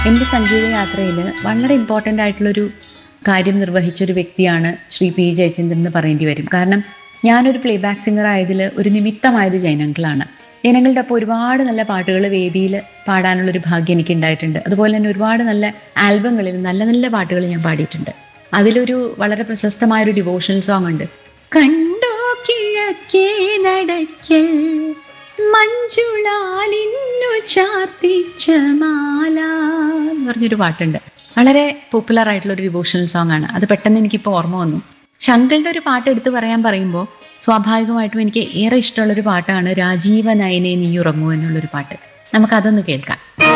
എൻ്റെ സംഗീത യാത്രയിൽ വളരെ ഇമ്പോർട്ടൻ്റ് ആയിട്ടുള്ളൊരു കാര്യം നിർവഹിച്ചൊരു വ്യക്തിയാണ് ശ്രീ പി ജയചന്ദ്രൻ എന്ന് പറയേണ്ടി വരും കാരണം ഞാനൊരു പ്ലേ ബാക്ക് സിംഗർ ആയതിൽ ഒരു നിമിത്തമായത് ജൈനങ്ങളാണ് ജനങ്ങളുടെ ഒപ്പം ഒരുപാട് നല്ല പാട്ടുകൾ വേദിയിൽ പാടാനുള്ളൊരു ഭാഗ്യം എനിക്ക് ഉണ്ടായിട്ടുണ്ട് അതുപോലെ തന്നെ ഒരുപാട് നല്ല ആൽബങ്ങളിൽ നല്ല നല്ല പാട്ടുകൾ ഞാൻ പാടിയിട്ടുണ്ട് അതിലൊരു വളരെ പ്രശസ്തമായൊരു ഡിവോഷണൽ സോങ് ഉണ്ട് കണ്ടോ കിഴക്കേ നടക്കൽ മഞ്ജുളാലിന്നു ചാർത്തിച്ച മാല എന്ന് പറഞ്ഞൊരു പാട്ടുണ്ട് വളരെ പോപ്പുലർ ആയിട്ടുള്ള ഒരു ഡിവോഷണൽ സോങ് ആണ് അത് പെട്ടെന്ന് എനിക്കിപ്പോൾ ഓർമ്മ വന്നു ശങ്കലിന്റെ ഒരു പാട്ട് എടുത്തു പറയാൻ പറയുമ്പോൾ സ്വാഭാവികമായിട്ടും എനിക്ക് ഏറെ ഇഷ്ടമുള്ള ഒരു പാട്ടാണ് രാജീവ നയനെ നീ ഉറങ്ങൂ എന്നുള്ളൊരു പാട്ട് നമുക്കതൊന്ന് കേൾക്കാം